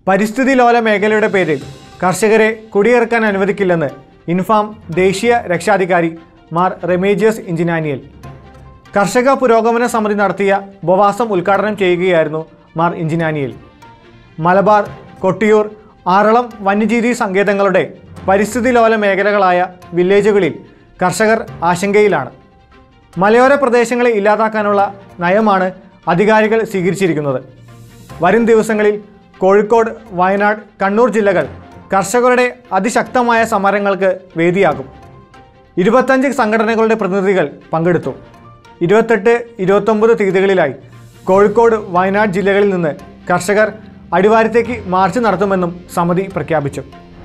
പരിസ്ഥിതി ലോല മേഖലയുടെ പേരിൽ കർഷകരെ കുടിയിറക്കാൻ അനുവദിക്കില്ലെന്ന് ഇൻഫാം ദേശീയ രക്ഷാധികാരി മാർ റെമേജിയസ് ഇഞ്ചിനാനിയൽ കർഷക പുരോഗമന സമിതി നടത്തിയ ഉപവാസം ഉദ്ഘാടനം ചെയ്യുകയായിരുന്നു മാർ ഇഞ്ചിനാനിയൽ മലബാർ കൊട്ടിയൂർ ആറളം വന്യജീവി സങ്കേതങ്ങളുടെ പരിസ്ഥിതി ലോല മേഖലകളായ വില്ലേജുകളിൽ കർഷകർ ആശങ്കയിലാണ് മലയോര പ്രദേശങ്ങളെ ഇല്ലാതാക്കാനുള്ള നയമാണ് അധികാരികൾ സ്വീകരിച്ചിരിക്കുന്നത് വരും ദിവസങ്ങളിൽ കോഴിക്കോട് വയനാട് കണ്ണൂർ ജില്ലകൾ കർഷകരുടെ അതിശക്തമായ സമരങ്ങൾക്ക് വേദിയാകും ഇരുപത്തഞ്ച് സംഘടനകളുടെ പ്രതിനിധികൾ പങ്കെടുത്തു ഇരുപത്തെട്ട് ഇരുപത്തൊമ്പത് തീയതികളിലായി കോഴിക്കോട് വയനാട് ജില്ലകളിൽ നിന്ന് കർഷകർ അടിവാരത്തേക്ക് മാർച്ച് നടത്തുമെന്നും സമിതി പ്രഖ്യാപിച്ചു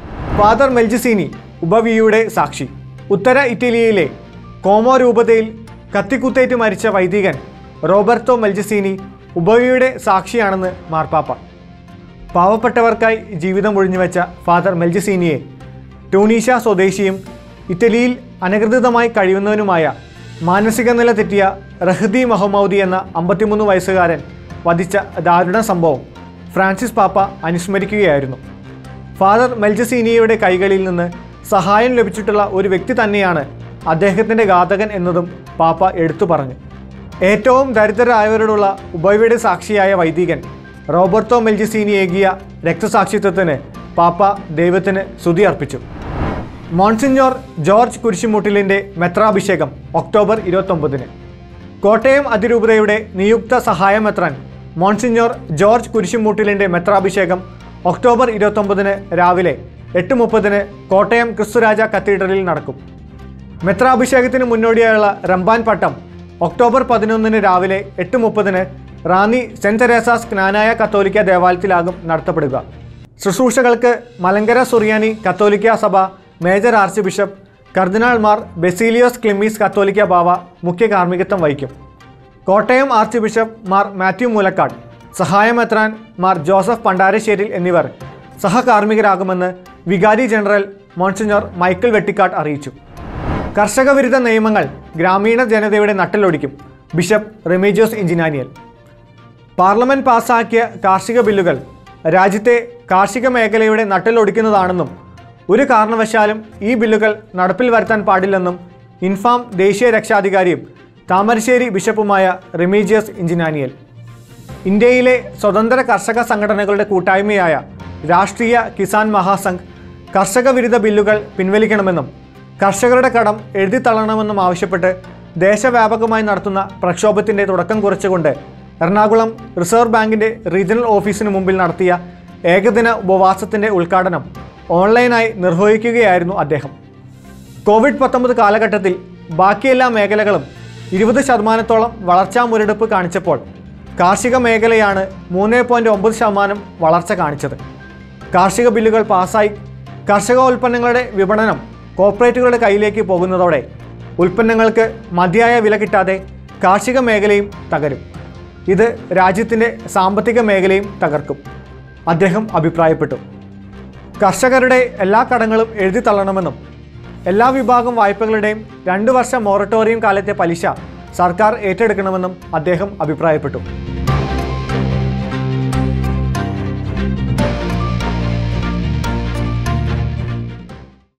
ഫാദർ മെൽജിസീനി ഉപവിയുടെ സാക്ഷി ഉത്തര ഇറ്റലിയിലെ കോമോ രൂപതയിൽ കത്തിക്കുത്തേറ്റ് മരിച്ച വൈദികൻ റോബർട്ടോ മെൽജിസീനി ഉപവിയുടെ സാക്ഷിയാണെന്ന് മാർപ്പാപ്പ പാവപ്പെട്ടവർക്കായി ജീവിതം ഒഴിഞ്ഞുവെച്ച ഫാദർ മെൽജിസീനിയെ ട്യൂണീഷ സ്വദേശിയും ഇറ്റലിയിൽ അനധികൃതമായി കഴിയുന്നവനുമായ മാനസിക നില തെറ്റിയ റഹ്ദി മഹമ്മൗദി എന്ന അമ്പത്തിമൂന്ന് വയസ്സുകാരൻ വധിച്ച ദാരുണ സംഭവം ഫ്രാൻസിസ് പാപ്പ അനുസ്മരിക്കുകയായിരുന്നു ഫാദർ മെൽജസീനിയയുടെ കൈകളിൽ നിന്ന് സഹായം ലഭിച്ചിട്ടുള്ള ഒരു വ്യക്തി തന്നെയാണ് അദ്ദേഹത്തിൻ്റെ ഘാതകൻ എന്നതും പാപ്പ എടുത്തു പറഞ്ഞു ഏറ്റവും ദരിദ്രരായവരോടുള്ള ഉപവിയുടെ സാക്ഷിയായ വൈദികൻ റോബർട്ടോ മെൽജിസീനി ഏകിയ രക്തസാക്ഷിത്വത്തിന് പാപ്പ ദൈവത്തിന് സ്തുതി അർപ്പിച്ചു മോൺസിഞ്ഞോർ ജോർജ് കുരിശുമുട്ടിലിൻ്റെ മെത്രാഭിഷേകം ഒക്ടോബർ ഇരുപത്തൊമ്പതിന് കോട്ടയം അതിരൂപതയുടെ നിയുക്ത സഹായമെത്രാൻ മോൺസിഞ്ഞോർ ജോർജ് കുരിശുമൂട്ടിലിൻ്റെ മെത്രാഭിഷേകം ഒക്ടോബർ ഇരുപത്തൊമ്പതിന് രാവിലെ എട്ട് മുപ്പതിന് കോട്ടയം ക്രിസ്തുരാജ കത്തീഡ്രലിൽ നടക്കും മെത്രാഭിഷേകത്തിന് മുന്നോടിയായുള്ള റംബാൻ പട്ടം ഒക്ടോബർ പതിനൊന്നിന് രാവിലെ എട്ട് മുപ്പതിന് റാന്നി സെൻറ് തെരേസാസ് ജ്ഞാനായ കത്തോലിക്ക ദേവാലയത്തിലാകും നടത്തപ്പെടുക ശുശ്രൂഷകൾക്ക് മലങ്കര സുറിയാനി കത്തോലിക്ക സഭ മേജർ ആർച്ച് ബിഷപ്പ് കർദിനാൾമാർ ബെസീലിയോസ് ക്ലിമ്മീസ് കത്തോലിക്ക ബാവ മുഖ്യ കാർമ്മികത്വം വഹിക്കും കോട്ടയം ആർച്ച് ബിഷപ്പ് മാർ മാത്യു മൂലക്കാട് സഹായമെത്രാൻ മാർ ജോസഫ് പണ്ടാരശ്ശേരിൽ എന്നിവർ സഹകാർമ്മികരാകുമെന്ന് വികാരി ജനറൽ മോൺസിഞ്ഞോർ മൈക്കിൾ വെട്ടിക്കാട് അറിയിച്ചു കർഷക വിരുദ്ധ നിയമങ്ങൾ ഗ്രാമീണ ജനതയുടെ നട്ടലൊടിക്കും ബിഷപ്പ് റെമീജിയോസ് ഇഞ്ചിനാനിയൽ പാർലമെന്റ് പാസാക്കിയ കാർഷിക ബില്ലുകൾ രാജ്യത്തെ കാർഷിക മേഖലയുടെ നട്ടലൊടിക്കുന്നതാണെന്നും ഒരു കാരണവശാലും ഈ ബില്ലുകൾ നടപ്പിൽ വരുത്താൻ പാടില്ലെന്നും ഇൻഫാം ദേശീയ രക്ഷാധികാരിയും താമരശ്ശേരി ബിഷപ്പുമായ റെമീജിയസ് ഇഞ്ചിനാനിയൽ ഇന്ത്യയിലെ സ്വതന്ത്ര കർഷക സംഘടനകളുടെ കൂട്ടായ്മയായ രാഷ്ട്രീയ കിസാൻ മഹാസംഘ് കർഷക വിരുദ്ധ ബില്ലുകൾ പിൻവലിക്കണമെന്നും കർഷകരുടെ കടം എഴുതിത്തള്ളണമെന്നും ആവശ്യപ്പെട്ട് ദേശവ്യാപകമായി നടത്തുന്ന പ്രക്ഷോഭത്തിൻ്റെ തുടക്കം കുറിച്ചുകൊണ്ട് എറണാകുളം റിസർവ് ബാങ്കിൻ്റെ റീജിയണൽ ഓഫീസിന് മുമ്പിൽ നടത്തിയ ഏകദിന ഉപവാസത്തിൻ്റെ ഉദ്ഘാടനം ഓൺലൈനായി നിർവഹിക്കുകയായിരുന്നു അദ്ദേഹം കോവിഡ് പത്തൊമ്പത് കാലഘട്ടത്തിൽ ബാക്കിയെല്ലാ മേഖലകളും ഇരുപത് ശതമാനത്തോളം വളർച്ചാ മുരടിപ്പ് കാണിച്ചപ്പോൾ കാർഷിക മേഖലയാണ് മൂന്ന് പോയിൻറ്റ് ഒമ്പത് ശതമാനം വളർച്ച കാണിച്ചത് കാർഷിക ബില്ലുകൾ പാസ്സായി കർഷക ഉൽപ്പന്നങ്ങളുടെ വിപണനം കോർപ്പറേറ്റുകളുടെ കയ്യിലേക്ക് പോകുന്നതോടെ ഉൽപ്പന്നങ്ങൾക്ക് മതിയായ വില കിട്ടാതെ കാർഷിക മേഖലയും തകരും ഇത് രാജ്യത്തിൻ്റെ സാമ്പത്തിക മേഖലയും തകർക്കും അദ്ദേഹം അഭിപ്രായപ്പെട്ടു കർഷകരുടെ എല്ലാ കടങ്ങളും എഴുതി തള്ളണമെന്നും എല്ലാ വിഭാഗം വായ്പകളുടെയും രണ്ട് വർഷ മൊറട്ടോറിയം കാലത്തെ പലിശ സർക്കാർ ഏറ്റെടുക്കണമെന്നും അദ്ദേഹം അഭിപ്രായപ്പെട്ടു